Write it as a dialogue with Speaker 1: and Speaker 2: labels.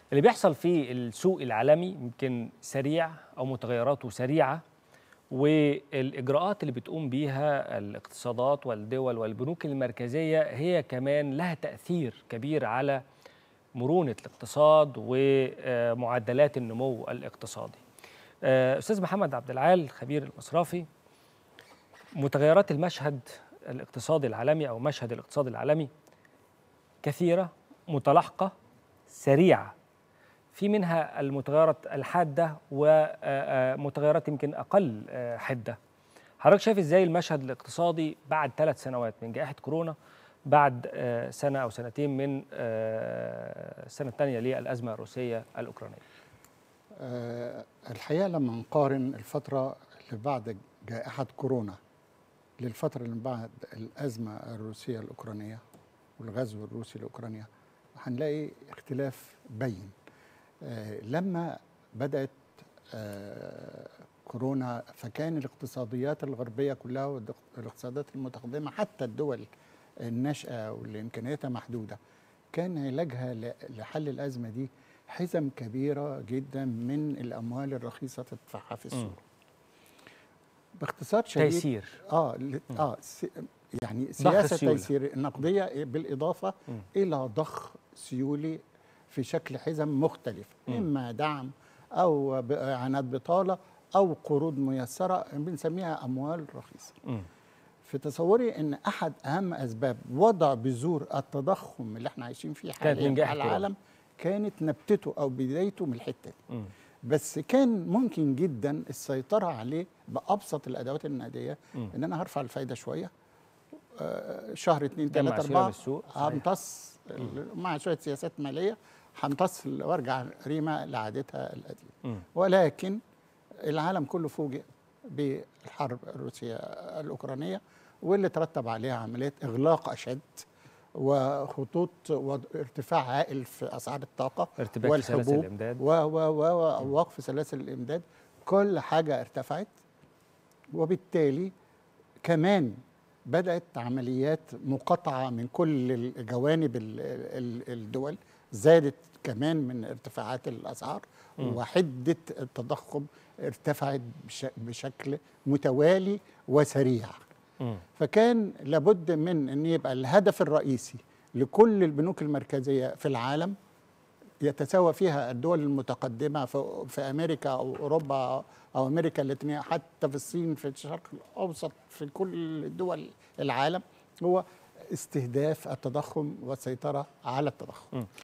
Speaker 1: اللي بيحصل في السوق العالمي يمكن سريع او متغيراته سريعه والاجراءات اللي بتقوم بيها الاقتصادات والدول والبنوك المركزيه هي كمان لها تاثير كبير على مرونه الاقتصاد ومعدلات النمو الاقتصادي. استاذ محمد عبد العال الخبير المصرفي متغيرات المشهد الاقتصادي العالمي او مشهد الاقتصاد العالمي كثيره متلاحقه سريعه في منها المتغيرات الحاده ومتغيرات يمكن اقل حده حضرتك شايف ازاي المشهد الاقتصادي بعد ثلاث سنوات من جائحه كورونا بعد سنه او سنتين من السنه الثانيه للازمه الروسيه الاوكرانيه
Speaker 2: الحقيقه لما نقارن الفتره اللي بعد جائحه كورونا للفتره اللي بعد الازمه الروسيه الاوكرانيه والغزو الروسي لاوكرانيا هنلاقي اختلاف بين آه لما بدات آه كورونا فكان الاقتصاديات الغربيه كلها والاقتصادات المتقدمه حتى الدول الناشئه واللي امكانياتها محدوده كان علاجها لحل الازمه دي حزم كبيره جدا من الاموال الرخيصه تدفعها في السوق باختصار شديد
Speaker 1: تيسير
Speaker 2: اه اه يعني سياسه تيسير نقديه بالاضافه م. الى ضخ سيولي في شكل حزم مختلف م. اما دعم او اعانات بطاله او قروض ميسره بنسميها اموال رخيصه م. في تصوري ان احد اهم اسباب وضع بذور التضخم اللي احنا عايشين فيه حاليا على العالم كانت نبتته او بدايته من الحته دي م. بس كان ممكن جدا السيطره عليه بابسط الادوات النقديه ان انا هرفع الفايده شويه شهر اثنين ثلاثة أربعة همتص مع شوية سياسات مالية همتص وارجع ريما لعادتها القديمة ولكن العالم كله فوجئ بالحرب الروسية الأوكرانية واللي ترتب عليها عملية إغلاق أشد وخطوط وارتفاع هائل في أسعار الطاقة
Speaker 1: ارتباك في سلاسل الإمداد
Speaker 2: و و و ووقف سلاسل الإمداد كل حاجة ارتفعت وبالتالي كمان بدات عمليات مقاطعه من كل جوانب الدول زادت كمان من ارتفاعات الاسعار م. وحده التضخم ارتفعت بشكل متوالي وسريع م. فكان لابد من ان يبقى الهدف الرئيسي لكل البنوك المركزيه في العالم يتساوى فيها الدول المتقدمة في أمريكا أو أوروبا أو أمريكا اللاتينية حتى في الصين في الشرق الأوسط في كل دول العالم هو استهداف التضخم والسيطرة على التضخم